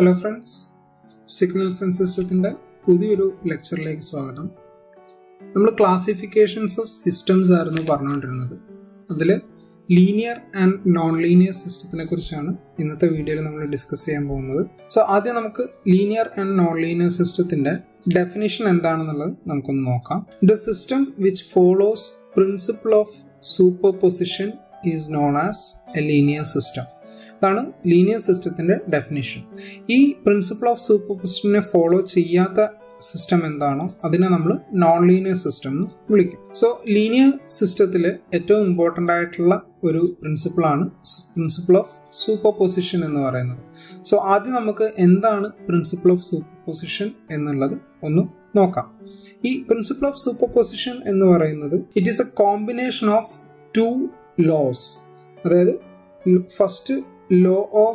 Hello friends signal sense സിസ്റ്റത്തിൻ്റെ പുതിയൊരു ലെക്ചറിലേക്ക് സ്വാഗതം നമ്മൾ ക്ലാസിഫിക്കേഷൻസ് ഓഫ് സിസ്റ്റംസ് ആയിരുന്നു പറഞ്ഞുകൊണ്ടിരുന്നത് അതിൽ ലീനിയർ ആൻഡ് നോൺ ലീനിയർ സിസ്റ്റത്തിനെ കുറിച്ചാണ് ഇന്നത്തെ വീഡിയോയിൽ നമ്മൾ ഡിസ്കസ് ചെയ്യാൻ പോകുന്നത് സോ ആദ്യം നമുക്ക് ലീനിയർ ആൻഡ് നോൺ ലീനിയർ സിസ്റ്റത്തിൻ്റെ ഡെഫിനിഷൻ എന്താണെന്നുള്ളത് നമുക്കൊന്ന് നോക്കാം the system which follows principle of superposition is known as a linear system അതാണ് ലീനിയർ സിസ്റ്റത്തിന്റെ ഡെഫിനിഷൻ ഈ പ്രിൻസിപ്പിൾ ഓഫ് സൂപ്പർ പൊസിഷനെ ഫോളോ ചെയ്യാത്ത സിസ്റ്റം എന്താണോ അതിനെ നമ്മൾ നോൺ ലീനിയർ സിസ്റ്റം എന്ന് വിളിക്കും സോ ലീനിയർ സിസ്റ്റത്തിൽ ഏറ്റവും ഇമ്പോർട്ടൻ്റ് ആയിട്ടുള്ള ഒരു പ്രിൻസിപ്പിൾ ആണ് പ്രിൻസിപ്പിൾ ഓഫ് സൂപ്പർ പൊസിഷൻ എന്ന് പറയുന്നത് സോ ആദ്യം നമുക്ക് എന്താണ് പ്രിൻസിപ്പിൾ ഓഫ് സൂപ്പർ പൊസിഷൻ എന്നുള്ളത് ഒന്ന് നോക്കാം ഈ പ്രിൻസിപ്പിൾ ഓഫ് സൂപ്പർ പൊസിഷൻ എന്ന് പറയുന്നത് it is a combination of two laws അതായത് first law of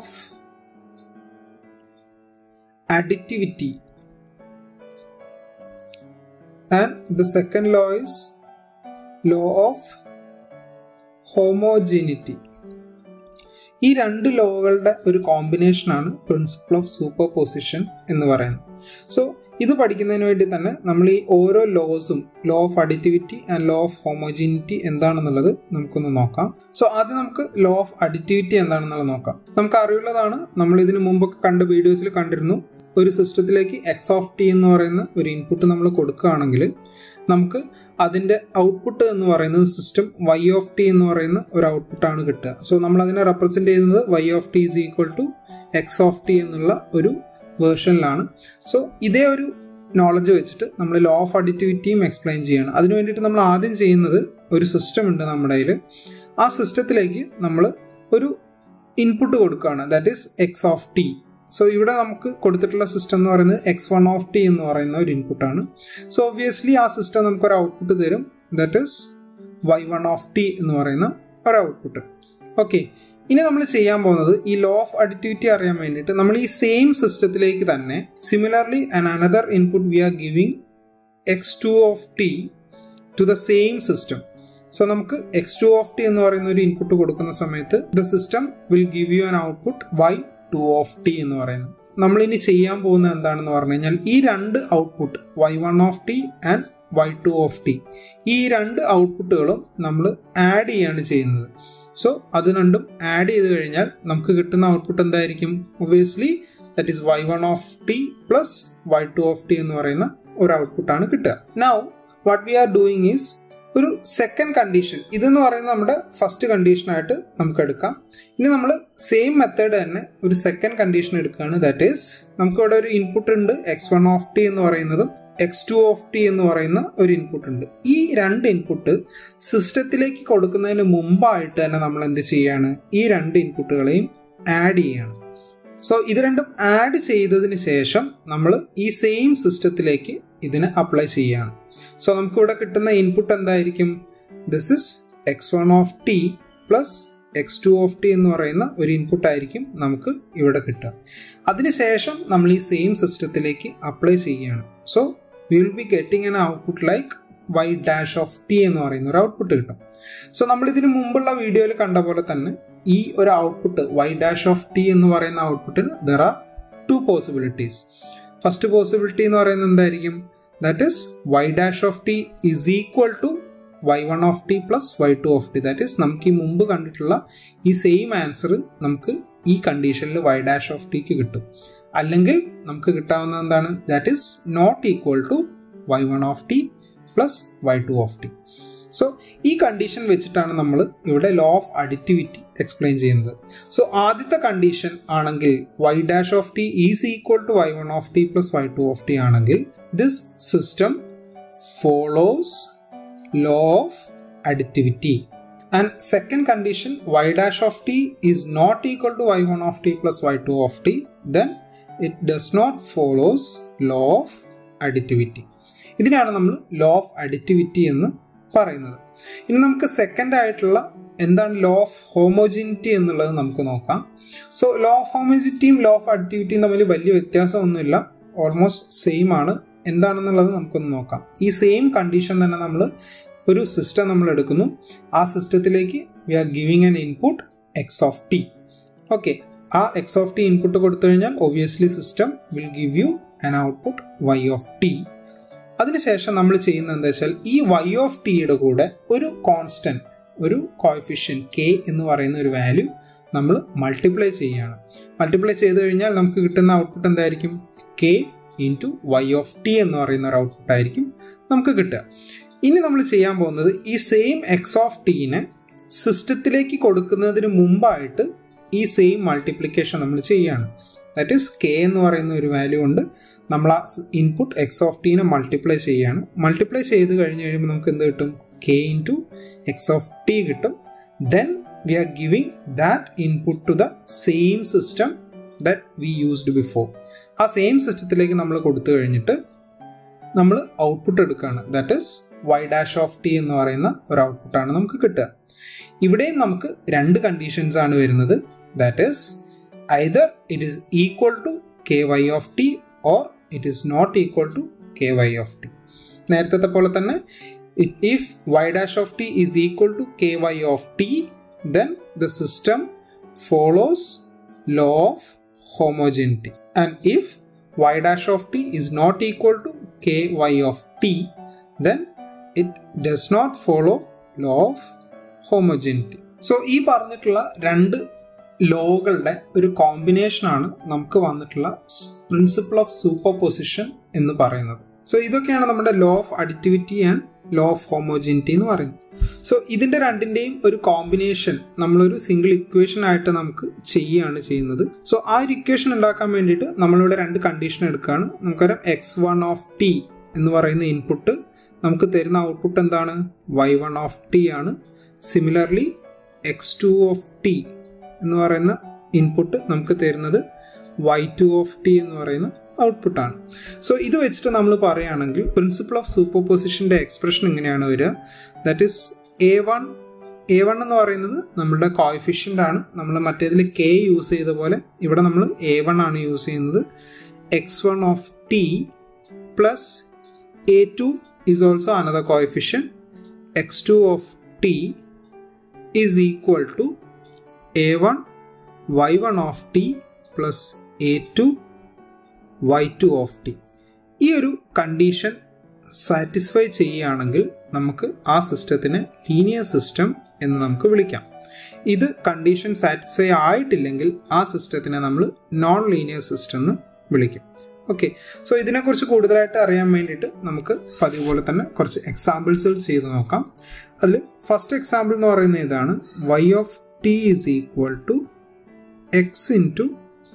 additivity and the second law is law of homogeneity ഈ രണ്ട് ലോകളുടെ ഒരു കോമ്പിനേഷനാണ് പ്രിൻസിപ്പിൾ ഓഫ് സൂപ്പർ പൊസിഷൻ എന്ന് പറയുന്നത് സോ ഇത് പഠിക്കുന്നതിന് വേണ്ടി തന്നെ നമ്മൾ ഈ ഓരോ ലോസും law of additivity and law of homogeneity എന്താണെന്നുള്ളത് നമുക്കൊന്ന് നോക്കാം സോ ആദ്യം നമുക്ക് ലോ ഓഫ് അഡിറ്റിവിറ്റി എന്താണെന്നുള്ളത് നോക്കാം നമുക്ക് അറിയുള്ളതാണ് നമ്മൾ ഇതിനു മുമ്പൊക്കെ കണ്ട വീഡിയോസിൽ കണ്ടിരുന്നു ഒരു സിസ്റ്റത്തിലേക്ക് എക്സ് ഓഫ് ടി എന്ന് പറയുന്ന ഒരു ഇൻപുട്ട് നമ്മൾ കൊടുക്കുകയാണെങ്കിൽ നമുക്ക് അതിൻ്റെ ഔട്ട്പുട്ട് എന്ന് പറയുന്നത് സിസ്റ്റം വൈ ഓഫ് ടി എന്ന് പറയുന്ന ഒരു ഔട്ട്പുട്ടാണ് കിട്ടുക സോ നമ്മൾ അതിനെ റെപ്രസെൻറ്റ് ചെയ്യുന്നത് y of t is equal to x of t എന്നുള്ള ഒരു വേർഷനിലാണ് സോ ഇതേ ഒരു നോളജ് വെച്ചിട്ട് നമ്മൾ ലോ ഓഫ് അഡിറ്റിവിറ്റിയും എക്സ്പ്ലെയിൻ ചെയ്യണം അതിനു വേണ്ടിയിട്ട് നമ്മൾ ആദ്യം ചെയ്യുന്നത് ഒരു സിസ്റ്റം ഉണ്ട് നമ്മുടെ കയ്യിൽ ആ സിസ്റ്റത്തിലേക്ക് നമ്മൾ ഒരു ഇൻപുട്ട് കൊടുക്കുകയാണ് that is x of t so ഇവിടെ നമുക്ക് കൊടുത്തിട്ടുള്ള സിസ്റ്റം എന്ന് പറയുന്നത് എക്സ് വൺ ഓഫ് ടി എന്ന് പറയുന്ന ഒരു ഇൻപുട്ടാണ് സോ ഒബ്വിയസ്ലി ആ സിസ്റ്റം നമുക്കൊരു ഔട്ട്പുട്ട് തരും that is y one of t എന്ന് പറയുന്ന ഒരു ഔട്ട്പുട്ട് ഓക്കെ ഇനി നമ്മൾ ചെയ്യാൻ പോകുന്നത് ഈ ലോ ഓഫ് അഡിറ്റിവിറ്റി അറിയാൻ വേണ്ടിയിട്ട് നമ്മൾ ഈ സെയിം സിസ്റ്റത്തിലേക്ക് തന്നെ similarly an another input we are giving x two of t to the same system so നമുക്ക് എക്സ് ടു ഓഫ് ടി എന്ന് പറയുന്ന ഒരു ഇൻപുട്ട് കൊടുക്കുന്ന സമയത്ത് the system will give you an output y two of t എന്ന് പറയുന്നത് നമ്മൾ ഇനി ചെയ്യാൻ പോകുന്നത് എന്താണെന്ന് പറഞ്ഞു കഴിഞ്ഞാൽ ഈ രണ്ട് output y one of t and y two of t ഈ രണ്ട് ഔട്ട്പുട്ടുകളും നമ്മൾ ആഡ് ചെയ്യാണ് ചെയ്യുന്നത് സോ അത് രണ്ടും ആഡ് ചെയ്ത് കഴിഞ്ഞാൽ നമുക്ക് കിട്ടുന്ന ഔട്ട്പുട്ട് എന്തായിരിക്കും obviously that is y one of t plus y two of t എന്ന് പറയുന്ന ഒരു ഔട്ട്പുട്ടാണ് കിട്ടുക now what we are doing is ഒരു സെക്കൻഡ് കണ്ടീഷൻ ഇതെന്ന് പറയുന്നത് നമ്മുടെ ഫസ്റ്റ് കണ്ടീഷനായിട്ട് നമുക്ക് എടുക്കാം ഇനി നമ്മൾ സെയിം മെത്തേഡ് തന്നെ ഒരു സെക്കൻഡ് കണ്ടീഷൻ എടുക്കുകയാണ് ദാറ്റ് ഈസ് നമുക്ക് ഇവിടെ ഒരു ഇൻപുട്ട് ഉണ്ട് എക്സ് വൺ ഓഫ് ടി എന്ന് പറയുന്നതും എക്സ് ടു ഓഫ് ടി എന്ന് പറയുന്ന ഒരു ഇൻപുട്ട് ഉണ്ട് ഈ രണ്ട് ഇൻപുട്ട് സിസ്റ്റത്തിലേക്ക് കൊടുക്കുന്നതിന് മുമ്പായിട്ട് തന്നെ നമ്മൾ എന്ത് ചെയ്യാണ് ഈ രണ്ട് ഇൻപുട്ടുകളെയും ആഡ് ചെയ്യാണ് സോ ഇത് രണ്ടും ആഡ് ചെയ്തതിന് ശേഷം നമ്മൾ ഈ സെയിം സിസ്റ്റത്തിലേക്ക് ഇതിന് അപ്ലൈ ചെയ്യാണ് സോ നമുക്ക് ഇവിടെ കിട്ടുന്ന ഇൻപുട്ട് എന്തായിരിക്കും this is x one of t plus x two of t എന്ന് പറയുന്ന ഒരു ഇൻപുട്ട് ആയിരിക്കും നമുക്ക് ഇവിടെ കിട്ടുക അതിനുശേഷം നമ്മൾ ഈ സെയിം സിസ്റ്റത്തിലേക്ക് അപ്ലൈ ചെയ്യുകയാണ് so we will be getting an output like y dash of t എന്ന് പറയുന്ന ഒരു ഔട്ട്പുട്ട് കിട്ടും സോ നമ്മൾ ഇതിന് മുമ്പുള്ള വീഡിയോയിൽ കണ്ട പോലെ തന്നെ ഈ ഒരു output y dash of t എന്ന് പറയുന്ന ഔട്ട്പുട്ടിന് there are two possibilities first possibility എന്ന് പറയുന്നത് എന്തായിരിക്കും that is y dash of t is equal to y one of t plus y two of t that is നമുക്ക് ഈ മുമ്പ് കണ്ടിട്ടുള്ള ഈ സെയിം ആൻസർ നമുക്ക് ഈ കണ്ടീഷനിൽ വൈ ഡാഷ് ഓഫ് ടിക്ക് കിട്ടും അല്ലെങ്കിൽ നമുക്ക് കിട്ടാവുന്നത് എന്താണ് that is not equal to y one of t plus y two of t so ഈ കണ്ടീഷൻ വെച്ചിട്ടാണ് നമ്മൾ ഇവിടെ ലോ ഓഫ് അഡിറ്റിവിറ്റി എക്സ്പ്ലെയിൻ ചെയ്യുന്നത് സോ ആദ്യത്തെ കണ്ടീഷൻ ആണെങ്കിൽ y dash of t is equal to y one of t plus y two of t ആണെങ്കിൽ this system follows law of additivity and second condition y dash of t is not equal to y one of t plus y two of t then it does not follows law of additivity ഇതിനാണ് നമ്മൾ law of additivity എന്ന് പറയുന്നത് ഇനി നമുക്ക് second ആയിട്ടുള്ള എന്താണ് law of homogeneity എന്നുള്ളത് നമുക്ക് നോക്കാം സോ ലോ ഓഫ് ഹോമോജിനിറ്റിയും ലോ ഓഫ് അഡിറ്റിവിറ്റിയും തമ്മിൽ വലിയ വ്യത്യാസമൊന്നുമില്ല ഓൾമോസ്റ്റ് സെയിം ആണ് എന്താണെന്നുള്ളത് നമുക്കൊന്ന് നോക്കാം ഈ സെയിം കണ്ടീഷൻ തന്നെ നമ്മൾ ഒരു സിസ്റ്റം നമ്മൾ എടുക്കുന്നു ആ സിസ്റ്റത്തിലേക്ക് we are giving an input x of t okay ആ എക്സ് ഓഫ് ടി ഇൻപുട്ട് കൊടുത്തു കഴിഞ്ഞാൽ obviously system will give you an output y of t അതിനുശേഷം നമ്മൾ ചെയ്യുന്നത് എന്താ വെച്ചാൽ ഈ വൈ ഓഫ് ടിയുടെ കൂടെ ഒരു കോൺസ്റ്റന്റ് ഒരു കോയിഫിഷ്യൻ കെ എന്ന് പറയുന്ന ഒരു വാല്യൂ നമ്മൾ മൾട്ടിപ്ലൈ ചെയ്യുകയാണ് മൾട്ടിപ്ലൈ ചെയ്ത് കഴിഞ്ഞാൽ നമുക്ക് കിട്ടുന്ന ഔട്ട്പുട്ട് എന്തായിരിക്കും k into y of t എന്ന് പറയുന്ന ഒരു ഔട്ട്പുട്ട് ആയിരിക്കും നമുക്ക് കിട്ടുക ഇനി നമ്മൾ ചെയ്യാൻ പോകുന്നത് ഈ സെയിം എക്സ് ഓഫ് ടീനെ സിസ്റ്റത്തിലേക്ക് കൊടുക്കുന്നതിന് മുമ്പായിട്ട് ഈ സെയിം മൾട്ടിപ്ലിക്കേഷൻ നമ്മൾ ചെയ്യുകയാണ് ദാറ്റ് ഈസ് കെ എന്ന് പറയുന്ന ഒരു വാല്യൂ ഉണ്ട് നമ്മൾ ആ ഇൻപുട്ട് എക്സ് ഓഫ് ടീനെ മൾട്ടിപ്ലൈ ചെയ്യുകയാണ് മൾട്ടിപ്ലൈ ചെയ്ത് കഴിഞ്ഞ് കഴിയുമ്പോൾ നമുക്ക് എന്ത് കിട്ടും k into x of t കിട്ടും then we are giving that input to the same system that we used before ആ സെയിം സിസ്റ്റത്തിലേക്ക് നമ്മൾ കൊടുത്തു കഴിഞ്ഞിട്ട് നമ്മൾ ഔട്ട്പുട്ട് എടുക്കുകയാണ് that is y dash of t എന്ന് പറയുന്ന ഒരു ഔട്ട്പുട്ടാണ് നമുക്ക് കിട്ടുക ഇവിടെയും നമുക്ക് രണ്ട് കണ്ടീഷൻസ് ആണ് വരുന്നത് that is either it is equal to k y of t or it is not equal to k y of t നേരത്തെ പോലെ തന്നെ if y dash of t is equal to k y of t then the system follows law of homogeneity and if y dash of t is not equal to ky of t then it does not follow law of homogeneity so ഈ പറഞ്ഞിട്ടുള്ള രണ്ട് ലോകളുടെ ഒരു കോമ്പിനേഷനാണ് നമുക്ക് വന്നിട്ടുള്ള principle of superposition എന്ന് പറയുന്നത് so ഇതൊക്കെയാണ് നമ്മുടെ law of additivity and law of homogeneity എന്ന് പറയുന്നത് സോ ഇതിന്റെ രണ്ടിന്റെയും ഒരു കോമ്പിനേഷൻ നമ്മളൊരു സിംഗിൾ ഇക്വേഷൻ ആയിട്ട് നമുക്ക് ചെയ്യുകയാണ് ചെയ്യുന്നത് സോ ആ ഒരു ഇക്വേഷൻ ഉണ്ടാക്കാൻ വേണ്ടിയിട്ട് നമ്മളിവിടെ രണ്ട് കണ്ടീഷൻ എടുക്കുകയാണ് നമുക്കറിയാം എക്സ് വൺ ഓഫ് ടി എന്ന് പറയുന്ന ഇൻപുട്ട് നമുക്ക് തരുന്ന ഔട്ട്പുട്ട് എന്താണ് വൈ വൺ ഓഫ് ടി ആണ് similarly x two of t എന്ന് പറയുന്ന ഇൻപുട്ട് നമുക്ക് തരുന്നത് വൈ ടു ഓഫ് ടി എന്ന് പറയുന്ന ഔട്ട്പുട്ടാണ് സോ ഇത് വെച്ചിട്ട് നമ്മൾ പറയുകയാണെങ്കിൽ പ്രിൻസിപ്പിൾ ഓഫ് സൂപ്പർ പൊസിഷൻ്റെ എക്സ്പ്രഷൻ ഇങ്ങനെയാണ് വരിക that is a one a one എന്ന് പറയുന്നത് നമ്മളുടെ കോയിഫിഷ്യൻ്റ് ആണ് നമ്മൾ മറ്റേതിൽ കെ യൂസ് ചെയ്ത പോലെ ഇവിടെ നമ്മൾ എ വൺ ആണ് യൂസ് ചെയ്യുന്നത് x one of t plus a two is also another coefficient x two of t is equal to a one y one of t plus a two y two of t ഈ ഒരു condition satisfy ചെയ്യുകയാണെങ്കിൽ നമുക്ക് ആ സിസ്റ്റത്തിനെ linear system എന്ന് നമുക്ക് വിളിക്കാം ഇത് condition satisfy ആയിട്ടില്ലെങ്കിൽ ആ സിസ്റ്റത്തിനെ നമ്മൾ നോൺ ലീനിയർ സിസ്റ്റം എന്ന് വിളിക്കും ഓക്കെ സോ ഇതിനെക്കുറിച്ച് കൂടുതലായിട്ട് അറിയാൻ വേണ്ടിയിട്ട് നമുക്ക് പതിവ് പോലെ തന്നെ കുറച്ച് എക്സാമ്പിൾസുകൾ ചെയ്ത് നോക്കാം അതിൽ ഫസ്റ്റ് എക്സാമ്പിൾ എന്ന് പറയുന്നത് ഇതാണ് y of t is equal to x into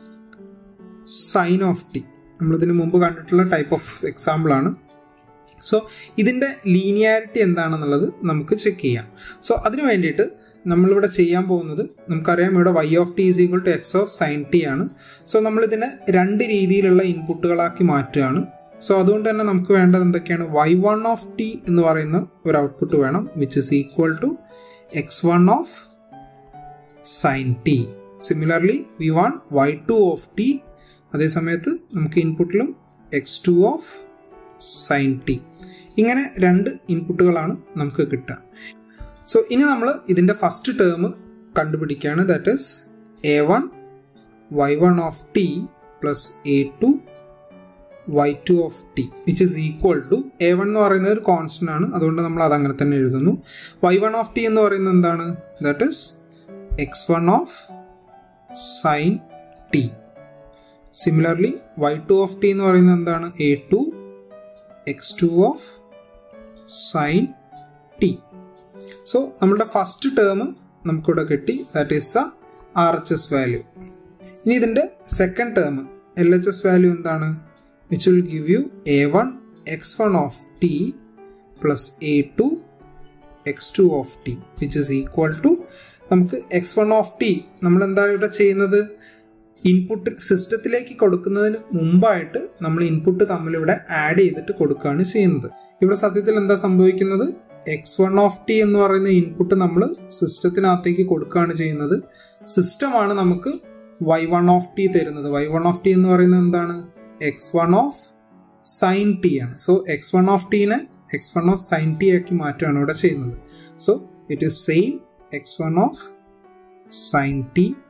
sine of t നമ്മളിതിന് മുമ്പ് കണ്ടിട്ടുള്ള ടൈപ്പ് ഓഫ് എക്സാമ്പിൾ ആണ് സോ ഇതിൻ്റെ ലീനിയാരിറ്റി എന്താണെന്നുള്ളത് നമുക്ക് ചെക്ക് ചെയ്യാം സോ അതിന് വേണ്ടിയിട്ട് നമ്മളിവിടെ ചെയ്യാൻ പോകുന്നത് നമുക്കറിയാം ഇവിടെ y of t is equal to x of sine t ആണ് സോ നമ്മളിതിനെ രണ്ട് രീതിയിലുള്ള ഇൻപുട്ടുകളാക്കി മാറ്റുകയാണ് സോ അതുകൊണ്ട് തന്നെ നമുക്ക് വേണ്ടത് എന്തൊക്കെയാണ് വൈ വൺ ഓഫ് ടി എന്ന് പറയുന്ന ഒരു ഔട്ട്പുട്ട് വേണം which is equal to x one of sine t similarly we want y two of t അതേ സമയത്ത് നമുക്ക് ഇൻപുട്ടിലും x two of sine t ഇങ്ങനെ രണ്ട് ഇൻപുട്ടുകളാണ് നമുക്ക് കിട്ടുക സോ ഇനി നമ്മൾ ഇതിൻ്റെ ഫസ്റ്റ് ടേം കണ്ടുപിടിക്കുകയാണ് that is a one y one of t plus a two y two of t which is equal to a one എന്ന് പറയുന്നത് ഒരു കോൺസ്റ്റന്റ് ആണ് അതുകൊണ്ട് നമ്മൾ അത് അങ്ങനെ തന്നെ എഴുതുന്നു വൈ വൺ ഓഫ് ടി എന്ന് പറയുന്നത് എന്താണ് that is x one of sine t similarly y two of t എന്ന് പറയുന്നത് എന്താണ് a two x two of sine t so നമ്മുടെ ഫസ്റ്റ് ടേം നമുക്കിവിടെ കിട്ടി that is a R H S value ഇനി ഇതിൻ്റെ second term L H S value എന്താണ് which will give you a one x one of t plus a two x two of t which is equal to നമുക്ക് X one of t നമ്മൾ എന്താ ഇവിടെ ചെയ്യുന്നത് input സിസ്റ്റത്തിലേക്ക് കൊടുക്കുന്നതിന് മുമ്പായിട്ട് നമ്മൾ ഇൻപുട്ട് തമ്മിലിവിടെ ആഡ് ചെയ്തിട്ട് കൊടുക്കുകയാണ് ചെയ്യുന്നത് ഇവിടെ സത്യത്തിൽ എന്താ സംഭവിക്കുന്നത് എക്സ് വൺ ഓഫ് ടി എന്ന് പറയുന്ന ഇൻപുട്ട് നമ്മൾ സിസ്റ്റത്തിനകത്തേക്ക് കൊടുക്കുകയാണ് ചെയ്യുന്നത് സിസ്റ്റമാണ് നമുക്ക് വൈ വൺ ഓഫ് ടി തരുന്നത് വൈ വൺ ഓഫ് ടി എന്ന് പറയുന്നത് എന്താണ് x one of sine t ആണ് സോ എക്സ് വൺ ഓഫ് ടീനെ x one of sine t ആക്കി മാറ്റുകയാണ് ഇവിടെ ചെയ്യുന്നത് so it is same x one of sine t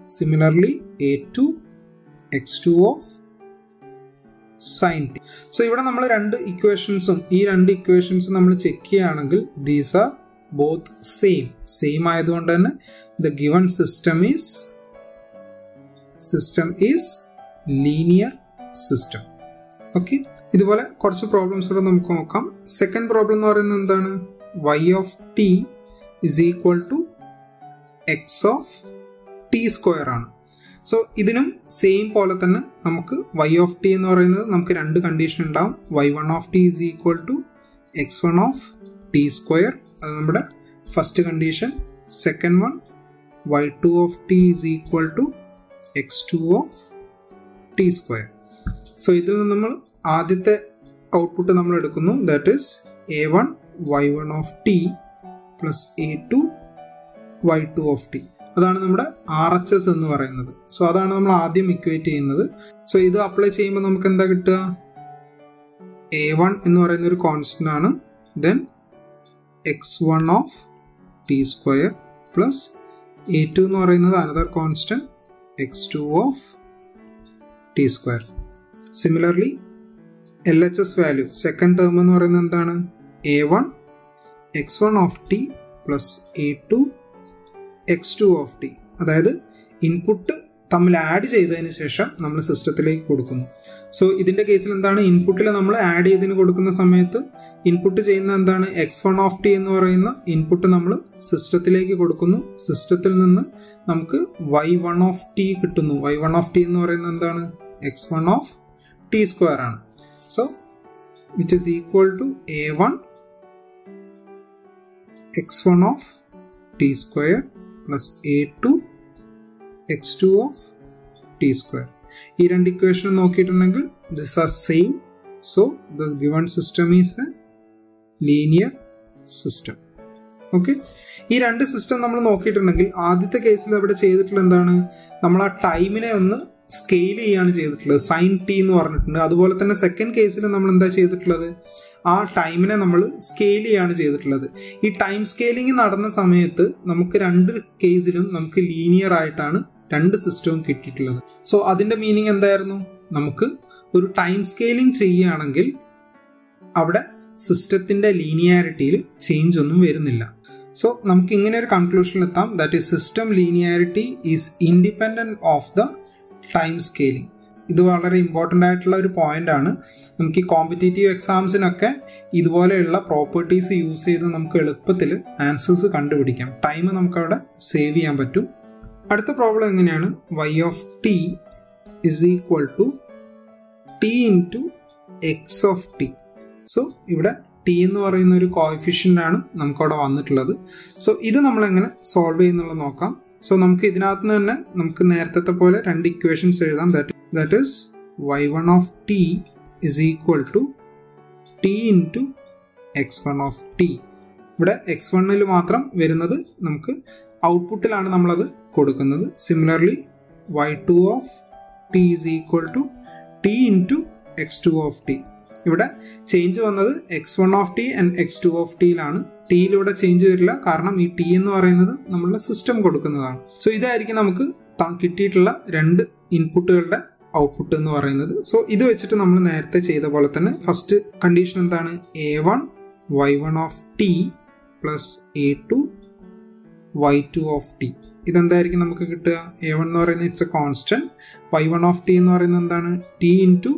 similarly a two x two of sine t so ഇവിടെ നമ്മൾ രണ്ട് ഇക്വേഷൻസും ഈ രണ്ട് ഇക്വേഷൻസും നമ്മൾ ചെക്ക് ചെയ്യുകയാണെങ്കിൽ these are both same same ആയതുകൊണ്ട് തന്നെ the given system is system is linear system okay ഇതുപോലെ കുറച്ച് പ്രോബ്ലംസ് കൂടെ നമുക്ക് നോക്കാം സെക്കൻഡ് പ്രോബ്ലം എന്ന് പറയുന്നത് എന്താണ് y of t is equal to x of t square ആണ് സോ ഇതിനും സെയിം പോലെ തന്നെ നമുക്ക് വൈ ഓഫ് ടി എന്ന് പറയുന്നത് നമുക്ക് രണ്ട് കണ്ടീഷൻ ഉണ്ടാവും y one of t is equal to x one of t square അത് നമ്മുടെ first condition second one y two of t is equal to x two of t square so ഇതിൽ നിന്ന് നമ്മൾ ആദ്യത്തെ ഔട്ട്പുട്ട് നമ്മൾ എടുക്കുന്നു that is a one y one of t plus a two y two of t അതാണ് നമ്മുടെ R H S എന്ന് പറയുന്നത് സോ അതാണ് നമ്മൾ ആദ്യം ഇക്വേറ്റ് ചെയ്യുന്നത് സോ ഇത് അപ്ലൈ ചെയ്യുമ്പോൾ നമുക്ക് എന്താ കിട്ടുക എ വൺ എന്ന് പറയുന്ന ഒരു കോൺസ്റ്റന്റ് ആണ് then x one of t square plus a two എന്ന് പറയുന്നത് another constant x two of t square similarly L H S value second term എന്ന് പറയുന്നത് എന്താണ് a one x one of t plus a two x two of t അതായത് input തമ്മിൽ add ചെയ്തതിന് ശേഷം നമ്മൾ സിസ്റ്റത്തിലേക്ക് കൊടുക്കുന്നു സോ ഇതിന്റെ കേസിൽ എന്താണ് ഇൻപുട്ടിൽ നമ്മൾ ആഡ് ചെയ്തതിന് കൊടുക്കുന്ന സമയത്ത് ഇൻപുട്ട് ചെയ്യുന്ന എന്താണ് എക്സ് വൺ ഓഫ് ടി എന്ന് പറയുന്ന ഇൻപുട്ട് നമ്മൾ സിസ്റ്റത്തിലേക്ക് കൊടുക്കുന്നു സിസ്റ്റത്തിൽ നിന്ന് നമുക്ക് വൈ വൺ ഓഫ് ടി കിട്ടുന്നു വൈ വൺ ഓഫ് ടി എന്ന് പറയുന്നത് എന്താണ് x one of t square ആണ് so which is equal to a one x one of t square plus a two x two of t square ഈ രണ്ട് equation നോക്കിയിട്ടുണ്ടെങ്കിൽ this are same so the given system is a linear system okay ഈ രണ്ട് system നമ്മൾ നോക്കിയിട്ടുണ്ടെങ്കിൽ ആദ്യത്തെ കേസിൽ അവിടെ ചെയ്തിട്ടുള്ള എന്താണ് നമ്മൾ ആ ടൈമിനെ ഒന്ന് സ്കെയിൽ ചെയ്യാണ് ചെയ്തിട്ടുള്ളത് സൈൻ ടി എന്ന് പറഞ്ഞിട്ടുണ്ട് അതുപോലെ തന്നെ സെക്കൻഡ് കേസിൽ നമ്മൾ എന്താ ചെയ്തിട്ടുള്ളത് ആ ടൈമിനെ നമ്മൾ സ്കെയിൽ ചെയ്യാണ് ചെയ്തിട്ടുള്ളത് ഈ ടൈം സ്കെയിലിംഗ് നടന്ന സമയത്ത് നമുക്ക് രണ്ട് കേസിലും നമുക്ക് ലീനിയർ ആയിട്ടാണ് രണ്ട് സിസ്റ്റവും കിട്ടിയിട്ടുള്ളത് സോ അതിന്റെ മീനിങ് എന്തായിരുന്നു നമുക്ക് ഒരു ടൈം സ്കെയിലിംഗ് ചെയ്യുകയാണെങ്കിൽ അവിടെ സിസ്റ്റത്തിന്റെ ലീനിയാരിറ്റിയിൽ ചേഞ്ച് ഒന്നും വരുന്നില്ല സോ നമുക്ക് ഇങ്ങനെ ഒരു കൺക്ലൂഷനിൽ എത്താം that is system linearity is independent of the time scaling ഇത് വളരെ ഇമ്പോർട്ടൻ്റ് ആയിട്ടുള്ള ഒരു പോയിന്റ് ആണ് നമുക്ക് ഈ കോമ്പറ്റേറ്റീവ് എക്സാംസിനൊക്കെ ഇതുപോലെയുള്ള പ്രോപ്പർട്ടീസ് യൂസ് ചെയ്ത് നമുക്ക് എളുപ്പത്തിൽ ആൻസേഴ്സ് കണ്ടുപിടിക്കാം ടൈം നമുക്ക് അവിടെ സേവ് ചെയ്യാൻ പറ്റും അടുത്ത പ്രോബ്ലം എങ്ങനെയാണ് y of t is equal to t into x of t so ഇവിടെ ടി എന്ന് പറയുന്ന ഒരു കോയിഫിഷ്യൻ്റ് ആണ് നമുക്കവിടെ വന്നിട്ടുള്ളത് സോ ഇത് നമ്മൾ എങ്ങനെ സോൾവ് ചെയ്യുന്നുള്ളത് നോക്കാം സോ നമുക്ക് ഇതിനകത്ത് നിന്ന് തന്നെ നമുക്ക് നേരത്തെ പോലെ രണ്ട് ഇക്വേഷൻസ് എഴുതാം that that is y one of t is equal to t into x one of t ഇവിടെ എക്സ് വണ്ണിൽ മാത്രം വരുന്നത് നമുക്ക് ഔട്ട്പുട്ടിലാണ് നമ്മളത് കൊടുക്കുന്നത് similarly y two of t is equal to t into x two of t ഇവിടെ change വന്നത് x one of t and x two of ടിയിലാണ് ടിയിലൂടെ ചേഞ്ച് വരില്ല കാരണം ഈ ടി എന്ന് പറയുന്നത് നമ്മളുടെ സിസ്റ്റം കൊടുക്കുന്നതാണ് സോ ഇതായിരിക്കും നമുക്ക് കിട്ടിയിട്ടുള്ള രണ്ട് ഇൻപുട്ടുകളുടെ ഔട്ട്പുട്ട് എന്ന് പറയുന്നത് സോ ഇത് വെച്ചിട്ട് നമ്മൾ നേരത്തെ ചെയ്ത പോലെ തന്നെ ഫസ്റ്റ് കണ്ടീഷൻ എന്താണ് a one y one of t plus a two y two of t ഇതെന്തായിരിക്കും നമുക്ക് കിട്ടുക എ വൺ എന്ന് പറയുന്നത് it's a constant y one of t എന്ന് പറയുന്നത് എന്താണ് t into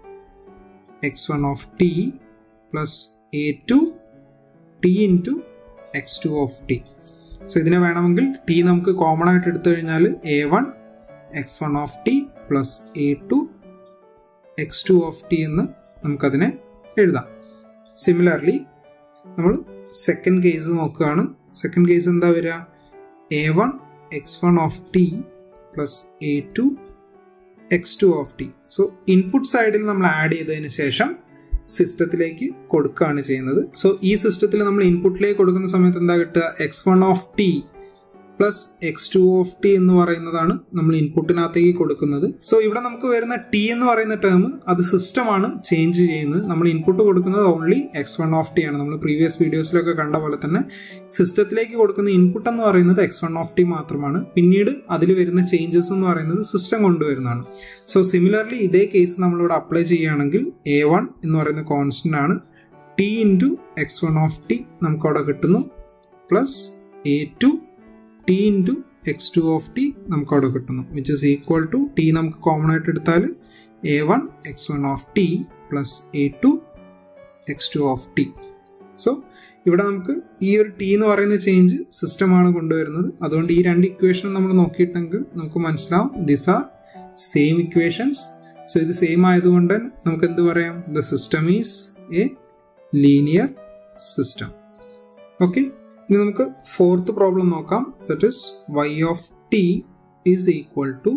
x one of t plus a two t into x two of t so ഇതിനെ വേണമെങ്കിൽ ടി നമുക്ക് കോമൺ ആയിട്ട് എടുത്തു കഴിഞ്ഞാൽ a one x one of t plus a two x two of t എന്ന് നമുക്കതിനെ എഴുതാം similarly നമ്മൾ സെക്കൻഡ് കേസ് നോക്കുകയാണ് സെക്കൻഡ് കേസ് എന്താ വരിക a one x one of t plus a two x two of t so input സൈഡിൽ നമ്മൾ add ചെയ്തതിന് ശേഷം സിസ്റ്റത്തിലേക്ക് കൊടുക്കുകയാണ് ചെയ്യുന്നത് സോ ഈ സിസ്റ്റത്തിൽ നമ്മൾ ഇൻപുട്ടിലേക്ക് കൊടുക്കുന്ന സമയത്ത് എന്താ കിട്ടുക x one of t plus x two of t എന്ന് പറയുന്നതാണ് നമ്മൾ ഇൻപുട്ടിനകത്തേക്ക് കൊടുക്കുന്നത് സോ ഇവിടെ നമുക്ക് വരുന്ന ടി എന്ന് പറയുന്ന ടേം അത് സിസ്റ്റമാണ് ചേഞ്ച് ചെയ്യുന്നത് നമ്മൾ ഇൻപുട്ട് കൊടുക്കുന്നത് only x one of t ആണ് നമ്മൾ പ്രീവിയസ് വീഡിയോസിലൊക്കെ കണ്ട പോലെ തന്നെ സിസ്റ്റത്തിലേക്ക് കൊടുക്കുന്ന ഇൻപുട്ട് എന്ന് പറയുന്നത് എക്സ് വൺ ഓഫ് ടി മാത്രമാണ് പിന്നീട് അതിൽ വരുന്ന ചേഞ്ചസ് എന്ന് പറയുന്നത് സിസ്റ്റം കൊണ്ടുവരുന്നതാണ് സോ സിമിലർലി ഇതേ കേസ് നമ്മളിവിടെ അപ്ലൈ ചെയ്യുകയാണെങ്കിൽ എ വൺ എന്ന് പറയുന്ന കോൺസ്റ്റന്റ് ആണ് t into x one of t നമുക്ക് അവിടെ കിട്ടുന്നു plus a two t into x two of t നമുക്ക് അവിടെ കിട്ടുന്നു which is equal to t നമുക്ക് കോമൺ ആയിട്ട് എടുത്താൽ a one x one of t plus a two x two of t so ഇവിടെ നമുക്ക് ഈ ഒരു ടി എന്ന് പറയുന്ന ചേഞ്ച് സിസ്റ്റമാണ് കൊണ്ടുവരുന്നത് അതുകൊണ്ട് ഈ രണ്ട് ഇക്വേഷനും നമ്മൾ നോക്കിയിട്ടുണ്ടെങ്കിൽ നമുക്ക് മനസ്സിലാവും this are same equations so ഇത് സെയിം ആയതുകൊണ്ട് നമുക്ക് എന്ത് പറയാം the system is a linear system okay ഇനി നമുക്ക് ഫോർത്ത് പ്രോബ്ലം നോക്കാം that is y of t is equal to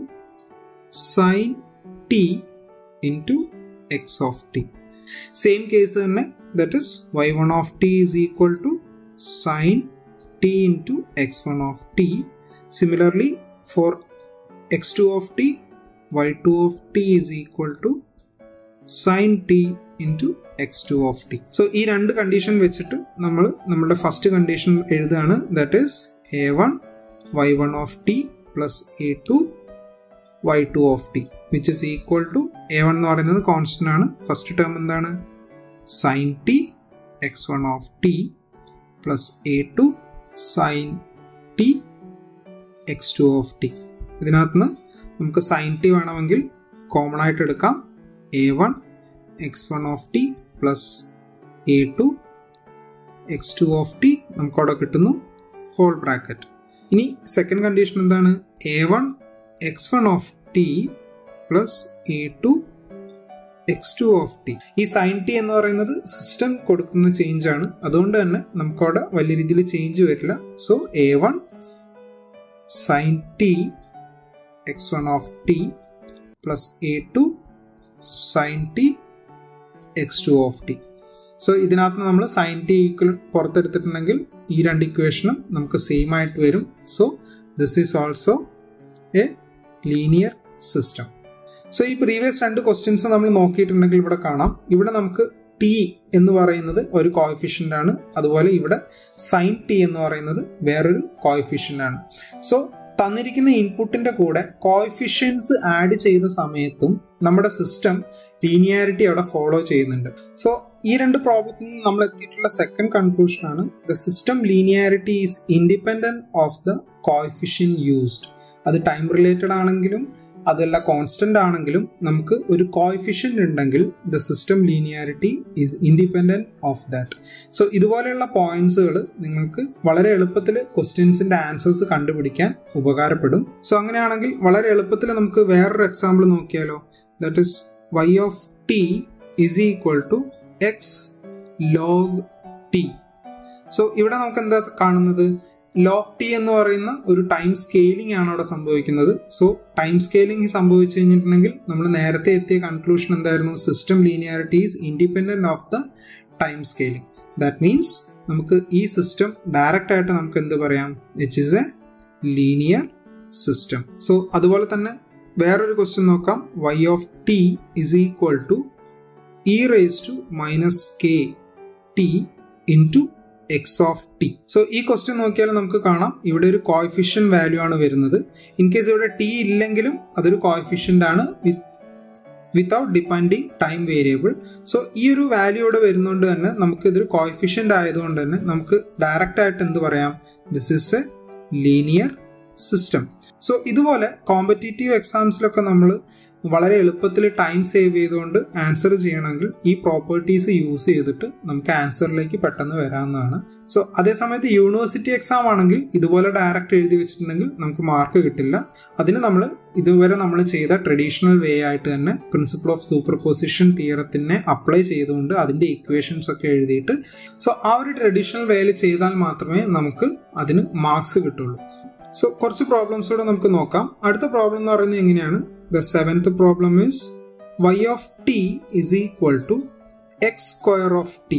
sine t into x of t same case തന്നെ that is y one of t is equal to sine t into x one of t similarly for x two of t y two of t is equal to sine t into x two of t so ഈ രണ്ട് condition വെച്ചിട്ട് നമ്മൾ നമ്മുടെ first condition എഴുതുകയാണ് that is a one y one of t plus a two y two of t which is equal to a one എന്ന് പറയുന്നത് constant ആണ് first term എന്താണ് sine t x one of t plus a two sine t x two of t ഇതിനകത്ത് നിന്ന് നമുക്ക് sine T വേണമെങ്കിൽ common ആയിട്ട് എടുക്കാം a one x one of t plus a two x two of t നമുക്ക് അവിടെ കിട്ടുന്നു whole bracket ഇനി സെക്കൻഡ് കണ്ടീഷൻ എന്താണ് a one x one of t plus a two x two of t ഈ sine t എന്ന് പറയുന്നത് system കൊടുക്കുന്ന change ആണ് അതുകൊണ്ട് തന്നെ നമുക്കവിടെ വലിയ രീതിയിൽ ചേഞ്ച് വരില്ല so a one sine t x one of t plus a two sine t x two of t so ഇതിനകത്ത് നമ്മൾ സൈൻ ടി ഈക്വൽ പുറത്തെടുത്തിട്ടുണ്ടെങ്കിൽ ഈ രണ്ട് ഇക്വേഷനും നമുക്ക് സെയിം ആയിട്ട് വരും so this is also a linear system so ഈ previous രണ്ട് ക്വസ്റ്റ്യൻസ് നമ്മൾ നോക്കിയിട്ടുണ്ടെങ്കിൽ ഇവിടെ കാണാം ഇവിടെ നമുക്ക് ടി എന്ന് പറയുന്നത് ഒരു കോയിഫിഷ്യൻ്റ് ആണ് അതുപോലെ ഇവിടെ സൈൻ ടി എന്ന് പറയുന്നത് വേറൊരു കോയിഫിഷ്യൻ്റ് ആണ് സോ തന്നിരിക്കുന്ന ഇൻപുട്ടിന്റെ കൂടെ കോയിഫിഷ്യൻസ് ആഡ് ചെയ്ത സമയത്തും നമ്മുടെ സിസ്റ്റം ലീനിയാരിറ്റി അവിടെ ഫോളോ ചെയ്യുന്നുണ്ട് സോ ഈ രണ്ട് പ്രോബ്ലത്തിൽ നിന്ന് നമ്മൾ എത്തിയിട്ടുള്ള സെക്കൻഡ് കൺക്ലൂഷൻ ആണ് the system linearity is independent of the coefficient used അത് ടൈം റിലേറ്റഡ് ആണെങ്കിലും അതല്ല കോൺസ്റ്റന്റ് ആണെങ്കിലും നമുക്ക് ഒരു കോയിഫിഷ്യൻ്റ് ഉണ്ടെങ്കിൽ the system linearity is independent of that so ഇതുപോലെയുള്ള പോയിന്റ്സുകൾ നിങ്ങൾക്ക് വളരെ എളുപ്പത്തിൽ ക്വസ്റ്റ്യൻസിന്റെ ആൻസേഴ്സ് കണ്ടുപിടിക്കാൻ ഉപകാരപ്പെടും സോ അങ്ങനെയാണെങ്കിൽ വളരെ എളുപ്പത്തിൽ നമുക്ക് വേറൊരു എക്സാമ്പിൾ നോക്കിയാലോ that is y of t is equal to x log t so ഇവിടെ നമുക്ക് എന്താ കാണുന്നത് ലോഗ് ടി എന്ന് പറയുന്ന ഒരു ടൈം സ്കെയിലിംഗ് ആണ് അവിടെ സംഭവിക്കുന്നത് സോ ടൈം സ്കെയിലിംഗ് സംഭവിച്ചു കഴിഞ്ഞിട്ടുണ്ടെങ്കിൽ നമ്മൾ നേരത്തെ എത്തിയ കൺക്ലൂഷൻ എന്തായിരുന്നു system linearity is independent of the time scaling that means നമുക്ക് ഈ സിസ്റ്റം ഡയറക്റ്റ് ആയിട്ട് നമുക്ക് എന്ത് പറയാം it is a linear system so അതുപോലെ തന്നെ വേറൊരു ക്വസ്റ്റ്യൻ നോക്കാം y of t is equal to e raise to minus k t into x of t so ഈ ക്വസ്റ്റ്യൻ നോക്കിയാൽ നമുക്ക് കാണാം ഇവിടെ ഒരു കോയിഫിഷ്യൻ വാല്യൂ ആണ് വരുന്നത് ഇൻ കേസ് ഇവിടെ ടി ഇല്ലെങ്കിലും അതൊരു കോയിഫിഷ്യൻ്റ് ആണ് with without depending time variable so ഈ ഒരു വാല്യൂ ഇവിടെ വരുന്നതുകൊണ്ട് തന്നെ നമുക്ക് ഇതൊരു കോയിഫിഷ്യൻ്റ് ആയതുകൊണ്ട് തന്നെ നമുക്ക് ഡയറക്റ്റ് ആയിട്ട് എന്ത് പറയാം this is a linear system so ഇതുപോലെ കോമ്പറ്റേറ്റീവ് എക്സാംസിലൊക്കെ നമ്മൾ വളരെ എളുപ്പത്തിൽ ടൈം സേവ് ചെയ്തുകൊണ്ട് ആൻസർ ചെയ്യണമെങ്കിൽ ഈ പ്രോപ്പർട്ടീസ് യൂസ് ചെയ്തിട്ട് നമുക്ക് ആൻസറിലേക്ക് പെട്ടെന്ന് വരാവുന്നതാണ് സോ അതേസമയത്ത് യൂണിവേഴ്സിറ്റി എക്സാം ആണെങ്കിൽ ഇതുപോലെ ഡയറക്റ്റ് എഴുതി വെച്ചിട്ടുണ്ടെങ്കിൽ നമുക്ക് മാർക്ക് കിട്ടില്ല അതിന് നമ്മൾ ഇതുവരെ നമ്മൾ ചെയ്ത ട്രഡീഷണൽ വേ ആയിട്ട് തന്നെ പ്രിൻസിപ്പിൾ ഓഫ് സൂപ്പർ പൊസിഷൻ തിയറത്തിനെ അപ്ലൈ ചെയ്തുകൊണ്ട് അതിൻ്റെ ഇക്വേഷൻസ് ഒക്കെ എഴുതിയിട്ട് സോ ആ ഒരു ട്രഡീഷണൽ വേയിൽ ചെയ്താൽ മാത്രമേ നമുക്ക് അതിന് മാർക്സ് കിട്ടുള്ളൂ സോ കുറച്ച് പ്രോബ്ലംസ് കൂടെ നമുക്ക് നോക്കാം അടുത്ത പ്രോബ്ലം എന്ന് പറയുന്നത് എങ്ങനെയാണ് the seventh problem is y of t is equal to x square of t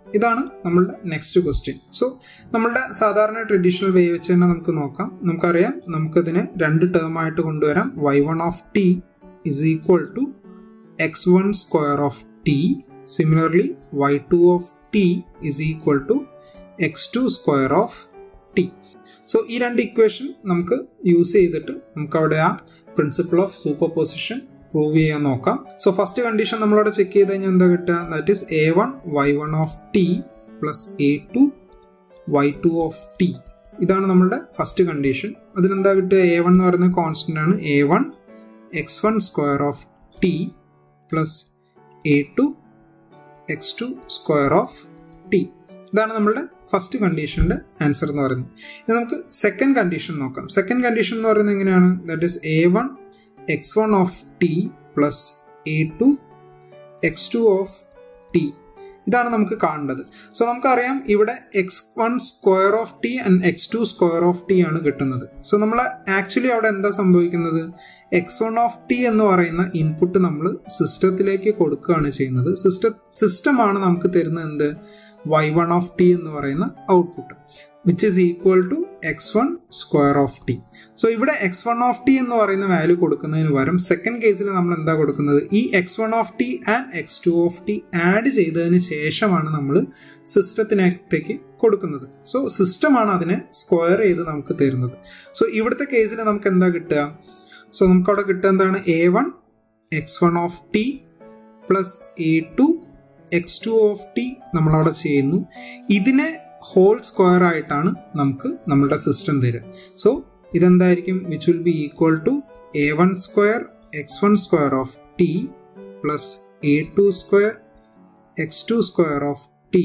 ഇതാണ് നമ്മളുടെ നെക്സ്റ്റ് ക്വസ്റ്റ്യൻ സോ നമ്മളുടെ സാധാരണ ട്രഡീഷണൽ വേ വെച്ച് തന്നെ നമുക്ക് നോക്കാം നമുക്കറിയാം നമുക്കതിനെ രണ്ട് ടേം ആയിട്ട് കൊണ്ടുവരാം y one of t is equal to x one square of t similarly y two of t is equal to x two square of t so ഈ രണ്ട് ഇക്വേഷൻ നമുക്ക് യൂസ് ചെയ്തിട്ട് നമുക്ക് അവിടെ ആ principle of superposition prove ചെയ്യാൻ നോക്കാം so first condition നമ്മളവിടെ ചെക്ക് ചെയ്ത് കഴിഞ്ഞാൽ എന്താ കിട്ടുക that is a one y one of t plus a two y two of t ഇതാണ് നമ്മളുടെ ഫസ്റ്റ് കണ്ടീഷൻ അതിനെന്താ കിട്ടുക എ വൺ എന്ന് പറയുന്നത് കോൺസ്റ്റന്റ് ആണ് a one x one square of t plus a two x two square of t ഇതാണ് നമ്മളുടെ ഫസ്റ്റ് കണ്ടീഷന്റെ ആൻസർ എന്ന് പറയുന്നത് ഇനി നമുക്ക് സെക്കൻഡ് കണ്ടീഷൻ നോക്കാം സെക്കൻഡ് കണ്ടീഷൻ എന്ന് പറയുന്നത് എങ്ങനെയാണ് that is a one x one of t plus a two x two of t ഇതാണ് നമുക്ക് കാണേണ്ടത് സോ നമുക്കറിയാം ഇവിടെ x one square of t and x two square of t ആണ് കിട്ടുന്നത് സോ നമ്മൾ ആക്ച്വലി അവിടെ എന്താ സംഭവിക്കുന്നത് എക്സ് വൺ ഓഫ് ടി എന്ന് പറയുന്ന ഇൻപുട്ട് നമ്മൾ സിസ്റ്റത്തിലേക്ക് കൊടുക്കുകയാണ് ചെയ്യുന്നത് സിസ്റ്റം സിസ്റ്റമാണ് നമുക്ക് തരുന്നത് എന്ത് വൈ വൺ ഓഫ് ടി എന്ന് പറയുന്ന output which is equal to x one square of t so ഇവിടെ എക്സ് വൺ ഓഫ് ടി എന്ന് പറയുന്ന വാല്യൂ കൊടുക്കുന്നതിന് പകരം സെക്കൻഡ് കേസിൽ നമ്മൾ എന്താ കൊടുക്കുന്നത് ഈ x one of t and x two of t add ചെയ്തതിന് ശേഷമാണ് നമ്മൾ സിസ്റ്റത്തിനകത്തേക്ക് കൊടുക്കുന്നത് സോ സിസ്റ്റമാണ് അതിനെ സ്ക്വയർ ചെയ്ത് നമുക്ക് തരുന്നത് സോ ഇവിടുത്തെ കേസിൽ നമുക്ക് എന്താ കിട്ടുക സോ നമുക്ക് അവിടെ കിട്ടുക എന്താണ് a one x one of t plus a two x two of t നമ്മളവിടെ ചെയ്യുന്നു ഇതിനെ ഹോൾ സ്ക്വയർ ആയിട്ടാണ് നമുക്ക് നമ്മുടെ സിസ്റ്റം തരിക സോ ഇതെന്തായിരിക്കും which will be equal to a one square x one square of t plus a two square x two square of t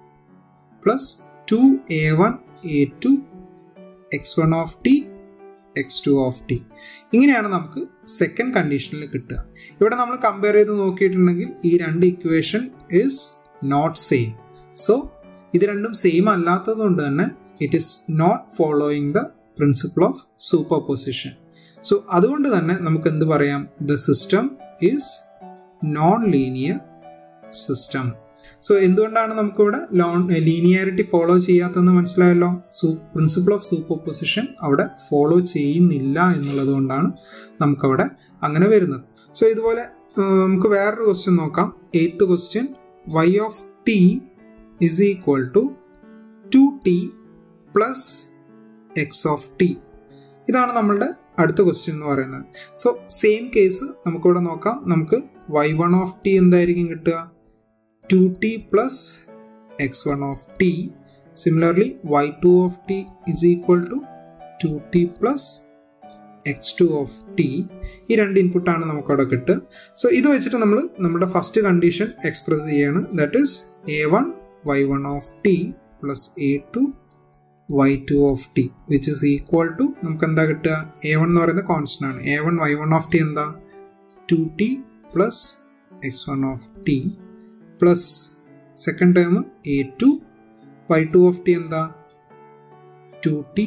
plus two a one a two x one of t x two of t ഇങ്ങനെയാണ് നമുക്ക് second കണ്ടീഷനിൽ കിട്ടുക ഇവിടെ നമ്മൾ compare ചെയ്ത് നോക്കിയിട്ടുണ്ടെങ്കിൽ ഈ രണ്ട് equation is not same so ഇത് രണ്ടും സെയിം അല്ലാത്തത് കൊണ്ട് തന്നെ it is not following the principle of superposition so അതുകൊണ്ട് തന്നെ നമുക്ക് എന്ത് പറയാം the system is non linear system so എന്തുകൊണ്ടാണ് നമുക്കിവിടെ ലോൺ ലീനിയാരിറ്റി ഫോളോ ചെയ്യാത്തതെന്ന് മനസ്സിലായല്ലോ so principle of superposition അവിടെ ഫോളോ ചെയ്യുന്നില്ല എന്നുള്ളത് കൊണ്ടാണ് നമുക്കവിടെ അങ്ങനെ വരുന്നത് സോ ഇതുപോലെ നമുക്ക് വേറൊരു ക്വസ്റ്റ്യൻ നോക്കാം eighth question y of t is equal to two t plus x of t ഇതാണ് നമ്മളുടെ അടുത്ത ക്വസ്റ്റ്യൻ എന്ന് പറയുന്നത് സോ സെയിം കേസ് നമുക്കിവിടെ നോക്കാം നമുക്ക് വൈ വൺ ഓഫ് ടി എന്തായിരിക്കും കിട്ടുക two t plus x one of t similarly y two of t is equal to two t plus x two of t ഈ രണ്ട് ഇൻപുട്ടാണ് നമുക്കവിടെ കിട്ടുക സോ ഇത് വെച്ചിട്ട് നമ്മൾ നമ്മുടെ ഫസ്റ്റ് കണ്ടീഷൻ എക്സ്പ്രസ് ചെയ്യാണ് that is a one y one of t plus a two y two of t which is equal to നമുക്ക് എന്താ കിട്ടുക എ വൺ എന്ന് പറയുന്നത് കോൺസ്റ്റന്റ് ആണ് a one y one of t എന്താ two t plus x one of t plus second term a two y two of t എന്താ two t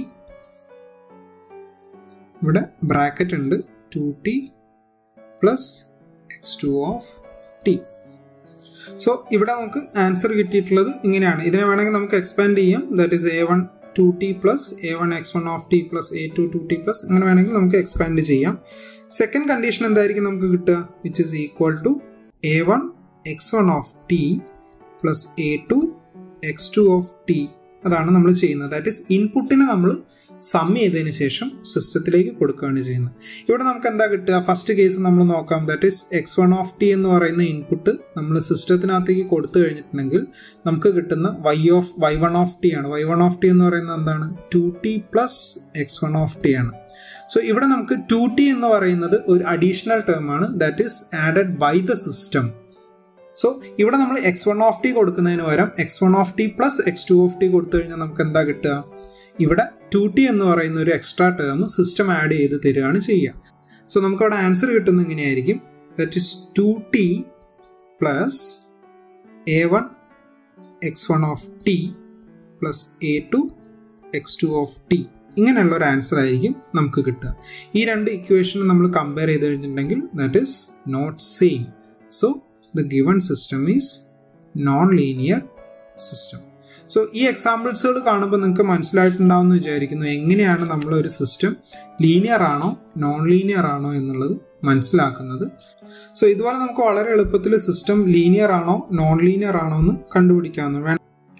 ഇവിടെ bracket ഉണ്ട് two t plus x two of t so ഇവിടെ നമുക്ക് answer കിട്ടിയിട്ടുള്ളത് ഇങ്ങനെയാണ് ഇതിനെ വേണമെങ്കിൽ നമുക്ക് എക്സ്പാൻഡ് ചെയ്യാം that is a one two t plus a one x one of t plus a two two t plus അങ്ങനെ വേണമെങ്കിൽ നമുക്ക് എക്സ്പാൻഡ് ചെയ്യാം സെക്കൻഡ് കണ്ടീഷൻ എന്തായിരിക്കും നമുക്ക് കിട്ടുക which is equal to a one x one of t plus a two x two of t അതാണ് നമ്മൾ ചെയ്യുന്നത് ദാറ്റ് ഇസ് ഇൻപുട്ടിനെ നമ്മൾ സം ചെയ്തതിന് ശേഷം സിസ്റ്റത്തിലേക്ക് കൊടുക്കുകയാണ് ചെയ്യുന്നത് ഇവിടെ നമുക്ക് എന്താ കിട്ടുക ഫസ്റ്റ് കേസ് നമ്മൾ നോക്കാം that is x one of t എന്ന് പറയുന്ന ഇൻപുട്ട് നമ്മൾ സിസ്റ്റത്തിനകത്തേക്ക് കൊടുത്തു കഴിഞ്ഞിട്ടുണ്ടെങ്കിൽ നമുക്ക് കിട്ടുന്ന y of y one of t ആണ് വൈ വൺ ഓഫ് ടി എന്ന് പറയുന്നത് എന്താണ് two t plus x one of t ആണ് സോ ഇവിടെ നമുക്ക് ടു ടി എന്ന് പറയുന്നത് ഒരു അഡീഷണൽ ടേം ആണ് that is added by the system so ഇവിടെ നമ്മൾ എക്സ് വൺ ഓഫ് ടി കൊടുക്കുന്നതിന് പകരം x one of t plus x two of t കൊടുത്തു കഴിഞ്ഞാൽ നമുക്ക് എന്താ കിട്ടുക ഇവിടെ ടു ടി എന്ന് പറയുന്ന ഒരു എക്സ്ട്രാ ടേം സിസ്റ്റം ആഡ് ചെയ്ത് തരികയാണ് ചെയ്യുക സോ നമുക്ക് അവിടെ ആൻസർ കിട്ടുന്നത് ഇങ്ങനെയായിരിക്കും that is two t plus a one x one of t plus a two x two of t ഇങ്ങനെയുള്ള ഒരു ആൻസർ ആയിരിക്കും നമുക്ക് കിട്ടുക ഈ രണ്ട് ഇക്വേഷനും നമ്മൾ കമ്പയർ ചെയ്ത് കഴിഞ്ഞിട്ടുണ്ടെങ്കിൽ that is not same so the given system is non-linear system so ഈ എക്സാമ്പിൾസുകൾ കാണുമ്പോൾ നിങ്ങൾക്ക് മനസ്സിലായിട്ടുണ്ടാവും എന്ന് വിചാരിക്കുന്നു എങ്ങനെയാണ് നമ്മൾ ഒരു സിസ്റ്റം ലീനിയർ ആണോ നോൺ ലീനിയർ ആണോ എന്നുള്ളത് മനസ്സിലാക്കുന്നത് സോ ഇതുപോലെ നമുക്ക് വളരെ എളുപ്പത്തിൽ സിസ്റ്റം ലീനിയർ ആണോ നോൺ ലീനിയർ ആണോ എന്ന് കണ്ടുപിടിക്കാവുന്ന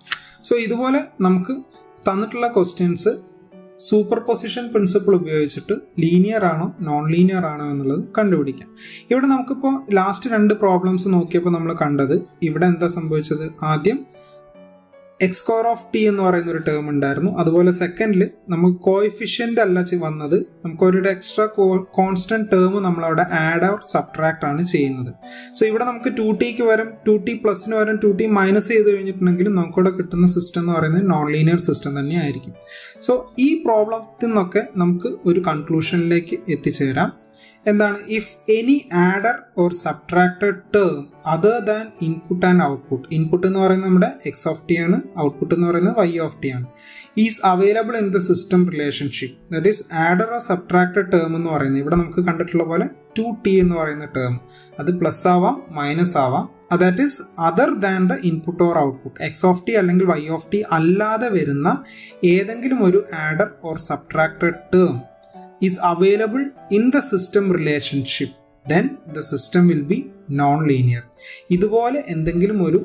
സോ ഇതുപോലെ നമുക്ക് തന്നിട്ടുള്ള ക്വസ്റ്റ്യൻസ് സൂപ്പർ പൊസിഷൻ പ്രിൻസിപ്പിൾ ഉപയോഗിച്ചിട്ട് ലീനിയർ ആണോ നോൺ ലീനിയർ ആണോ എന്നുള്ളത് കണ്ടുപിടിക്കാം ഇവിടെ നമുക്കിപ്പോൾ ലാസ്റ്റ് രണ്ട് പ്രോബ്ലംസ് നോക്കിയപ്പോൾ നമ്മൾ കണ്ടത് ഇവിടെ എന്താ സംഭവിച്ചത് ആദ്യം എക്സ് സ്ക്വയർ ഓഫ് ടി എന്ന് പറയുന്ന ഒരു ടേം ഉണ്ടായിരുന്നു അതുപോലെ സെക്കൻഡിൽ നമുക്ക് കോയിഫിഷ്യൻ്റ് അല്ല വന്നത് നമുക്ക് ഒരു എക്സ്ട്രാ കോൺസ്റ്റന്റ് ടേം നമ്മളവിടെ ആഡ് ഔട്ട് സബ്ട്രാക്ട് ആണ് ചെയ്യുന്നത് സോ ഇവിടെ നമുക്ക് ടു ടിക്ക് വരും ടു ടി പ്ലസിന് വരും ടു ടി മൈനസ് ചെയ്ത് കഴിഞ്ഞിട്ടുണ്ടെങ്കിൽ നമുക്കിവിടെ കിട്ടുന്ന സിസ്റ്റം എന്ന് പറയുന്നത് നോൺ ലീനിയർ സിസ്റ്റം തന്നെ ആയിരിക്കും സോ ഈ പ്രോബ്ലത്തിൽ നിന്നൊക്കെ നമുക്ക് ഒരു കൺക്ലൂഷനിലേക്ക് എത്തിച്ചേരാം എന്താണ് if any added or subtracted term other than input and output input എന്ന് പറയുന്നത് നമ്മുടെ എക്സ് ഓഫ് ടി ആണ് ഔട്ട്പുട്ട് എന്ന് പറയുന്നത് വൈ ഓഫ് ടി ആണ് is available in the system relationship that is added or subtracted term എന്ന് പറയുന്നത് ഇവിടെ നമുക്ക് കണ്ടിട്ടുള്ള പോലെ ടു ടി എന്ന് പറയുന്ന ടേം അത് പ്ലസ് ആവാം മൈനസ് ആവാം that is other than the input or output x of t അല്ലെങ്കിൽ വൈ ഓഫ് ടി അല്ലാതെ വരുന്ന ഏതെങ്കിലും ഒരു added or subtracted term is available in the system relationship then the system will be non-linear ഇതുപോലെ എന്തെങ്കിലും ഒരു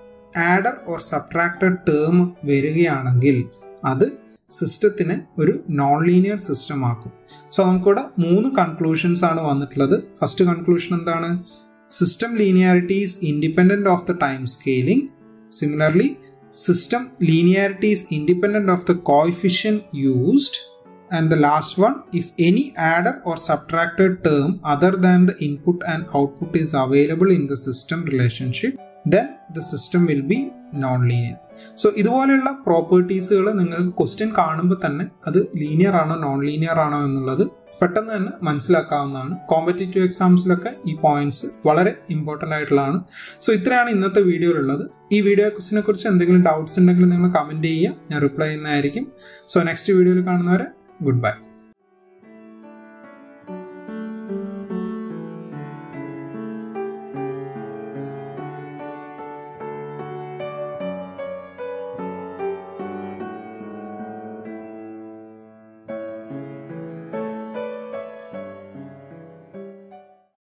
added or subtracted term വരികയാണെങ്കിൽ അത് സിസ്റ്റത്തിന് ഒരു നോൺ ലീനിയർ സിസ്റ്റം ആക്കും സോ നമുക്കിവിടെ മൂന്ന് കൺക്ലൂഷൻസ് ആണ് വന്നിട്ടുള്ളത് ഫസ്റ്റ് കൺക്ലൂഷൻ എന്താണ് system linearity is independent of the time scaling similarly system linearity is independent of the coefficient used and the last one if any adder or subtracted term other than the input and output is available in the system relationship then the system will be non-linear so ഇതുപോലെയുള്ള പ്രോപ്പർട്ടീസുകൾ നിങ്ങൾക്ക് question കാണുമ്പോൾ തന്നെ അത് linear ആണോ non linear ആണോ എന്നുള്ളത് പെട്ടെന്ന് തന്നെ മനസ്സിലാക്കാവുന്നതാണ് കോമ്പറ്റേറ്റീവ് എക്സാംസിലൊക്കെ ഈ പോയിന്റ്സ് വളരെ ഇമ്പോർട്ടൻ്റ് ആയിട്ടുള്ളതാണ് സോ ഇത്രയാണ് ഇന്നത്തെ വീഡിയോയിലുള്ളത് ഈ വീഡിയോ ക്വസ്റ്റിനെ കുറിച്ച് എന്തെങ്കിലും ഡൗട്ട്സ് ഉണ്ടെങ്കിൽ നിങ്ങൾ കമൻറ്റ് ചെയ്യുക ഞാൻ റിപ്ലൈ ചെയ്യുന്നതായിരിക്കും സോ നെക്സ്റ്റ് വീഡിയോയിൽ കാണുന്നവരെ Goodbye.